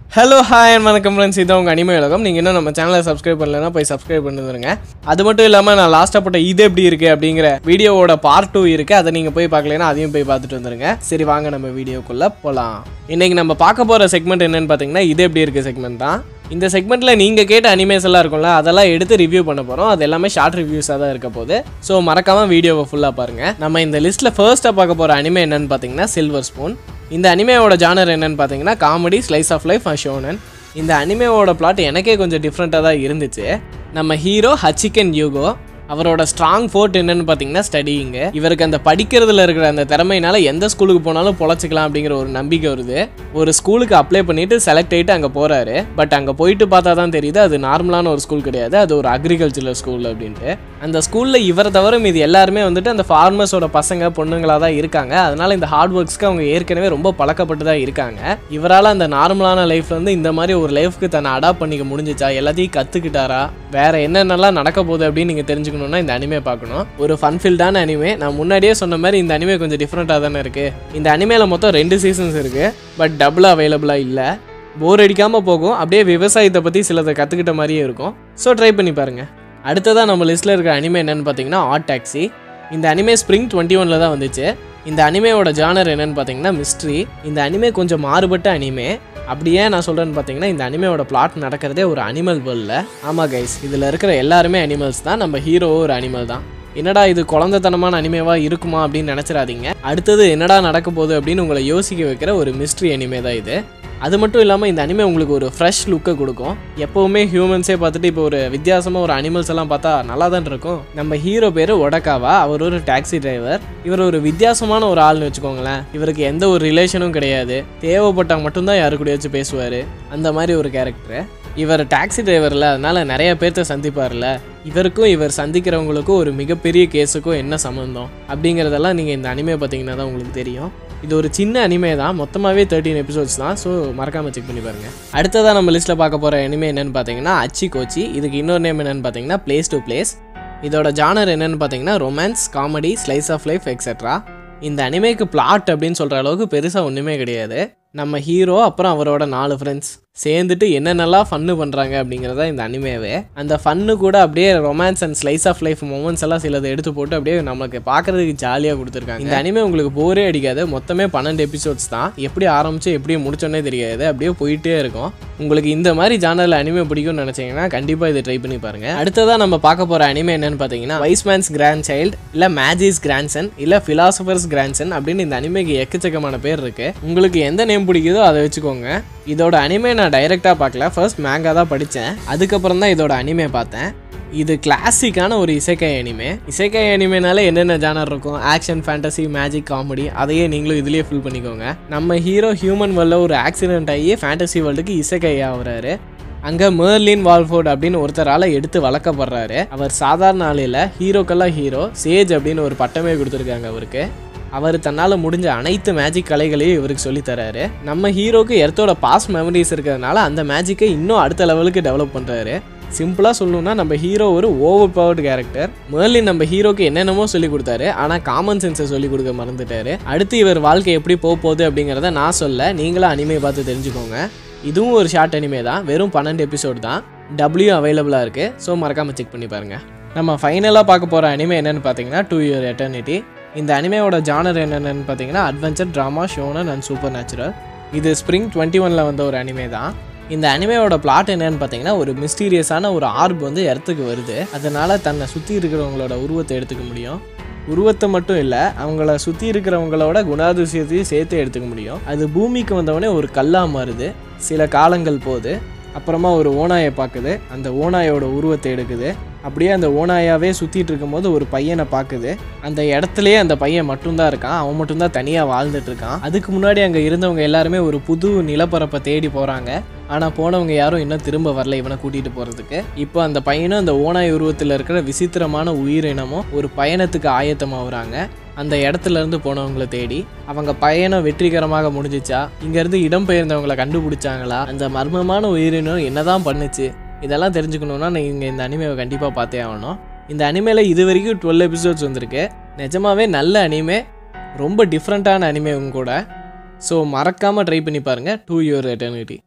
hello hi and வணக்கம் friends இது உங்கள் அனிமே உலகம் நீங்கள் இன்னும் நம்ம சேனலை சப்ஸ்கிரைப் பண்ணலைன்னா போய் சப்ஸ்கிரைப் பண்ணிருங்க அது மட்டும் இல்லாமல் நான் லாஸ்ட்டாக போட்ட இது எப்படி இருக்குது அப்படிங்கிற வீடியோவோட பார்ட் டூ இருக்குது அதை நீங்கள் போய் பார்க்கலைன்னா அதையும் போய் பார்த்துட்டு வந்துருங்க சரி வாங்க நம்ம வீடியோக்குள்ளே போகலாம் இன்றைக்கி நம்ம பார்க்க போகிற செக்மெண்ட் என்னன்னு பார்த்தீங்கன்னா இது எப்படி இருக்குது செக்மெண்ட் தான் இந்த செக்மெண்ட்டில் நீங்கள் கேட்ட அனிமேஸ் எல்லாம் இருக்கும்ல அதெல்லாம் எடுத்து ரிவ்யூ பண்ண போகிறோம் அது எல்லாமே ஷார்ட் ரிவ்யூஸாக தான் இருக்க போகுது ஸோ மறக்காமல் வீடியோவை ஃபுல்லாக பாருங்கள் நம்ம இந்த லிஸ்ட்டில் ஃபர்ஸ்ட்டாக பார்க்க போகிற அனிமே என்னன்னு பார்த்தீங்கன்னா சில்வர் ஸ்பூன் இந்த அனிமேவோட ஜானர் என்னன்னு பார்த்தீங்கன்னா comedy slice of life shonen இந்த அனிமேவோட பிளாட் எனக்கே கொஞ்சம் டிஃப்ரெண்ட்டாக தான் இருந்துச்சு நம்ம ஹீரோ ஹச்சிகன் யூகோ அவரோட ஸ்ட்ராங் ஃபோர்ட் என்னன்னு பார்த்தீங்கன்னா ஸ்டடியிங்க இவருக்கு அந்த படிக்கிறதுல இருக்கிற அந்த திறமையினால எந்த ஸ்கூலுக்கு போனாலும் பொழைச்சிக்கலாம் அப்படிங்கிற ஒரு நம்பிக்கை வருது ஒரு ஸ்கூலுக்கு அப்ளை பண்ணிட்டு செலக்ட் ஆகிட்டு அங்கே போறாரு பட் அங்கே போயிட்டு பார்த்தா தான் தெரியுது அது நார்மலான ஒரு ஸ்கூல் கிடையாது அது ஒரு அக்ரிகல்ச்சரல் ஸ்கூல் அப்படின்ட்டு அந்த ஸ்கூலில் இவரை தவிர மீது எல்லாருமே வந்துட்டு அந்த ஃபார்மர்ஸோட பசங்க பொண்ணுங்களாக தான் இருக்காங்க அதனால இந்த ஹார்ட் ஒர்க்ஸ்க்கு அவங்க ஏற்கனவே ரொம்ப பழக்கப்பட்டு தான் இருக்காங்க இவரால் அந்த நார்மலான லைஃப்ல இருந்து இந்த மாதிரி ஒரு லைஃப்க்கு தன்னை அடாப்ட் பண்ணிக்க முடிஞ்சிச்சா எல்லாத்தையும் கற்றுக்கிட்டாரா வேற என்னென்னலாம் நடக்க போகுது அப்படின்னு நீங்கள் தெரிஞ்சுக்கணும்னா இந்த அனிமே பார்க்கணும் ஒரு ஃபன்ஃபில்டான அனிமே நான் முன்னாடியே சொன்ன மாதிரி இந்த அனிமே கொஞ்சம் டிஃப்ரெண்ட்டாக தானே இருக்குது இந்த அனிமேல மொத்தம் ரெண்டு சீசன்ஸ் இருக்குது பட் டபுளாக அவைலபிளாக இல்லை போர் அடிக்காமல் போகும் அப்படியே விவசாயத்தை பற்றி சிலதை கற்றுக்கிட்ட மாதிரியே இருக்கும் ஸோ ட்ரை பண்ணி பாருங்கள் அடுத்ததாக நம்ம லிஸ்ட்டில் இருக்கிற அனிமே என்னன்னு பார்த்தீங்கன்னா ஆட் டாக்ஸி இந்த அனிமே ஸ்ப்ரிங் டுவெண்ட்டி ஒனில் தான் வந்துச்சு இந்த அனிமேவோட ஜானர் என்னன்னு பார்த்தீங்கன்னா மிஸ்ட்ரி இந்த அனிமே கொஞ்சம் மாறுபட்ட அனிமே அப்படியே நான் சொல்கிறேன்னு பார்த்தீங்கன்னா இந்த அனிமேவோட பிளாட் நடக்கிறதே ஒரு அனிமல் வேர்ல்டில் ஆமாம் கைஸ் இதில் இருக்கிற எல்லாருமே அனிமல்ஸ் தான் நம்ம ஹீரோ ஒரு அனிமல் தான் என்னடா இது குழந்தைத்தனமான அனிமேவா இருக்குமா அப்படின்னு நினச்சிடாதீங்க அடுத்தது என்னடா நடக்க போகுது அப்படின்னு உங்களை யோசிக்க வைக்கிற ஒரு மிஸ்ட்ரி அனிமே தான் இது அது மட்டும் இல்லாமல் இந்த அனிமே உங்களுக்கு ஒரு ஃப்ரெஷ் லுக்கை கொடுக்கும் எப்போவுமே ஹியூமன்ஸே பார்த்துட்டு இப்போ ஒரு வித்தியாசமாக ஒரு அனிமல்ஸ் எல்லாம் பார்த்தா நல்லா தான் இருக்கும் நம்ம ஹீரோ பேர் ஒடக்காவா அவர் ஒரு டாக்ஸி டிரைவர் இவர் ஒரு வித்தியாசமான ஒரு ஆள்னு வச்சுக்கோங்களேன் இவருக்கு எந்த ஒரு ரிலேஷனும் கிடையாது தேவைப்பட்டால் மட்டும்தான் யாரு கூட வச்சு பேசுவார் அந்த மாதிரி ஒரு கேரக்டர் இவர் டாக்ஸி டிரைவரில் அதனால நிறைய பேர்த்த சந்திப்பார்ல இவருக்கும் இவர் சந்திக்கிறவங்களுக்கும் ஒரு மிகப்பெரிய கேஸுக்கும் என்ன சம்மந்தம் அப்படிங்கிறதெல்லாம் நீங்கள் இந்த அனிமே பார்த்தீங்கன்னா தான் உங்களுக்கு தெரியும் இது ஒரு சின்ன அனிமே தான் மொத்தமாகவே தேர்ட்டின் எபிசோட்ஸ் தான் ஸோ மறக்காமல் செக் பண்ணி பாருங்கள் அடுத்ததாக நம்ம லிஸ்ட்டில் பார்க்க போகிற அனிமே என்னன்னு பார்த்தீங்கன்னா அச்சி கோச்சி இதுக்கு இன்னொரு நேம் என்னன்னு பார்த்தீங்கன்னா பிளேஸ் டு பிளேஸ் இதோட ஜானர் என்னன்னு பார்த்தீங்கன்னா romance comedy slice of life etcetera இந்த அனிமேக்கு பிளாட் அப்படின்னு சொல்கிற அளவுக்கு பெருசாக ஒன்றுமே கிடையாது நம்ம ஹீரோ அப்புறம் அவரோட நாலு ஃப்ரெண்ட்ஸ் சேர்ந்துட்டு என்னென்னலாம் ஃபன்னு பண்ணுறாங்க அப்படிங்கிறதா இந்த அனிமேவே அந்த ஃபன்னு கூட அப்படியே romance and slice of life moments எல்லாம் சிலதை எடுத்து போட்டு அப்படியே நமக்கு பார்க்குறதுக்கு ஜாலியாக கொடுத்துருக்காங்க இந்த அனிமே உங்களுக்கு போரே அடிக்காது மொத்தமே பன்னெண்டு எபிசோட்ஸ் தான் எப்படி ஆரம்பிச்சு எப்படி முடிச்சோன்னே தெரியாது அப்படியே போயிட்டே இருக்கும் உங்களுக்கு இந்த மாதிரி ஜானரில் அனிமே பிடிக்கும்னு நினச்சிங்கன்னா கண்டிப்பாக இதை ட்ரை பண்ணி பாருங்கள் அடுத்ததாக நம்ம பார்க்க போகிற அனிமே என்னன்னு பார்த்தீங்கன்னா வைஸ்மேன்ஸ் கிராண்ட் சைல்டு இல்லை மேஜிஸ் கிராண்ட்சன் இல்லை ஃபிலாசபர்ஸ் கிராண்ட்சன் அப்படின்னு இந்த அனிமேக்கு எக்கச்சக்கமான பேர் இருக்குது உங்களுக்கு எந்த நேம் பிடிக்குதோ அதை வச்சுக்கோங்க இதோட அனிமே நான் டைரெக்டாக பார்க்கல ஃபர்ஸ்ட் மேங்கா தான் படித்தேன் அதுக்கப்புறம் தான் இதோட அனிமே பார்த்தேன் இது கிளாசிக்கான ஒரு இசைக்காய் அனிமே இசைக்காய் அனிமேனால என்னென்ன ஜானர் இருக்கும் ஆக்ஷன் ஃபேண்டசி மேஜிக் காமெடி அதையே நீங்களும் இதுலேயே ஃபில் பண்ணிக்கோங்க நம்ம ஹீரோ ஹியூமன் வேர்ல்டில் ஒரு ஆக்சிடென்ட் ஆகி ஃபேண்டசி வேர்ல்டுக்கு இசைக்காய் ஆகுறாரு அங்கே மேர்லின் வால்ஃபோர்ட் அப்படின்னு ஒருத்தரால் எடுத்து வளர்க்கப்படுறாரு அவர் சாதாரண ஆளில் ஹீரோக்கெல்லாம் ஹீரோ சேஜ் அப்படின்னு ஒரு பட்டமே கொடுத்துருக்காங்க அவருக்கு அவர் தன்னால் முடிஞ்ச அனைத்து மேஜிக் கலைகளையும் இவருக்கு சொல்லி தராரு நம்ம ஹீரோக்கு எர்த்தோட பாஸ்ட் மெமரிஸ் இருக்கிறதுனால அந்த மேஜிக்கை இன்னும் அடுத்த லெவலுக்கு டெவலப் பண்ணுறாரு சிம்பிளாக சொல்லணும்னா நம்ம ஹீரோ ஒரு ஓவர் பவர்டு கேரக்டர் மேர்லின் நம்ம ஹீரோக்கு என்னென்னமோ சொல்லி கொடுத்தாரு ஆனால் காமன் சென்ஸை சொல்லி கொடுக்க மறந்துட்டாரு அடுத்து இவர் வாழ்க்கை எப்படி போக போகுது அப்படிங்கிறத நான் சொல்ல நீங்களும் அனிமே பார்த்து தெரிஞ்சுக்கோங்க இதுவும் ஒரு ஷார்ட் அனிமே தான் வெறும் பன்னெண்டு எபிசோட் தான் டபிள்யூ அவைலபிளாக இருக்குது ஸோ மறக்காமல் செக் பண்ணி பாருங்கள் நம்ம ஃபைனலாக பார்க்க போகிற அனிமே என்னென்னு பார்த்தீங்கன்னா டூ இயர் எட்டர்னிட்டி இந்த அனிமேவோட ஜானர் என்னென்னு பார்த்தீங்கன்னா adventure drama shonen and supernatural இது ஸ்ப்ரிங் டுவெண்ட்டி ஒனில் வந்த ஒரு அனிமே தான் இந்த அனிமேவோட பிளாட் என்னன்னு பார்த்தீங்கன்னா ஒரு மிஸ்டீரியஸான ஒரு ஆர்ப் வந்து இடத்துக்கு வருது அதனால தன்னை சுற்றி இருக்கிறவங்களோட உருவத்தை எடுத்துக்க முடியும் உருவத்தை மட்டும் இல்லை அவங்கள சுற்றி இருக்கிறவங்களோட குணாதிசயத்தையும் சேர்த்து எடுத்துக்க முடியும் அது பூமிக்கு வந்தவொடனே ஒரு கல்லாக மாறுது சில காலங்கள் போகுது அப்புறமா ஒரு ஓனாயை பார்க்குது அந்த ஓனாயோட உருவத்தை எடுக்குது அப்படியே அந்த ஓனாயாவே சுற்றிட்டு இருக்கும்போது ஒரு பையனை பார்க்குது அந்த இடத்துலயே அந்த பையன் மட்டும்தான் இருக்கான் அவன் மட்டும்தான் தனியாக வாழ்ந்துட்டு இருக்கான் அதுக்கு முன்னாடி அங்கே இருந்தவங்க எல்லாருமே ஒரு புது நிலப்பரப்பை தேடி போகிறாங்க ஆனால் போனவங்க யாரும் இன்னும் திரும்ப வரல இவனை கூட்டிகிட்டு போகிறதுக்கு இப்போ அந்த பையனும் அந்த ஓனாய் உருவத்தில் இருக்கிற விசித்திரமான உயிரினமும் ஒரு பயணத்துக்கு ஆயத்தமாகறாங்க அந்த இடத்துல இருந்து போனவங்கள தேடி அவங்க பயணம் வெற்றிகரமாக முடிஞ்சிச்சா இங்கேருந்து இடம்பெயர்ந்தவங்களை கண்டுபிடிச்சாங்களா அந்த மர்மமான உயிரினம் என்னதான் பண்ணுச்சு இதெல்லாம் தெரிஞ்சுக்கணுன்னா நீங்கள் இந்த அனிமேவை கண்டிப்பாக பார்த்தே ஆகணும் இந்த அனிமேல இது வரைக்கும் டுவெல் எபிசோட்ஸ் வந்திருக்கு நிஜமாவே நல்ல அனிமே ரொம்ப டிஃப்ரெண்ட்டான அனிமேவும் கூட ஸோ மறக்காமல் ட்ரை பண்ணி பாருங்கள் டூ இயர் எட்டர்னிட்டி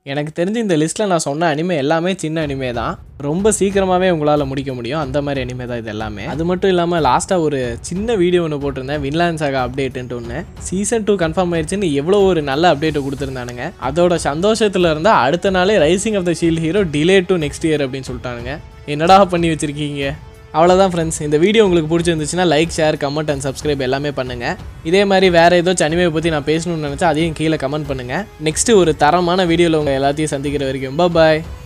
எனக்கு தெரிஞ்சு இந்த லிஸ்ட்டில் நான் சொன்ன அனிமே எல்லாமே சின்ன அனிமே தான் ரொம்ப சீக்கிரமாகவே உங்களால் முடிக்க முடியும் அந்த மாதிரி அனிமே தான் இது எல்லாமே அது மட்டும் இல்லாமல் லாஸ்ட்டாக ஒரு சின்ன வீடியோ ஒன்று போட்டிருந்தேன் வின்லாண்ட் சாகா அப்டேட்டுன்ட்டு ஒன்று சீசன் டூ கன்ஃபார்ம் ஆயிடுச்சுன்னு எவ்வளோ ஒரு நல்ல அப்டேட்டை கொடுத்துருந்தானுங்க அதோட சந்தோஷத்தில் இருந்தால் அடுத்த நாளே Rising of the Shield Hero delay to next year அப்படின்னு சொல்லிட்டானுங்க என்னடா பண்ணி வச்சிருக்கீங்க அவ்வளோதான் ஃப்ரெண்ட்ஸ் இந்த வீடியோ உங்களுக்கு பிடிச்சிருந்துச்சுன்னா like share comment and subscribe எல்லாமே பண்ணுங்கள் இதே மாதிரி வேறு ஏதோ அனிமையை பற்றி நான் பேசணும்னு நினச்சா அதையும் கீழே கமெண்ட் பண்ணுங்கள் நெக்ஸ்ட்டு ஒரு தரமான வீடியோவில் உங்கள் எல்லாத்தையும் சந்திக்கிற வரைக்கும் பாய்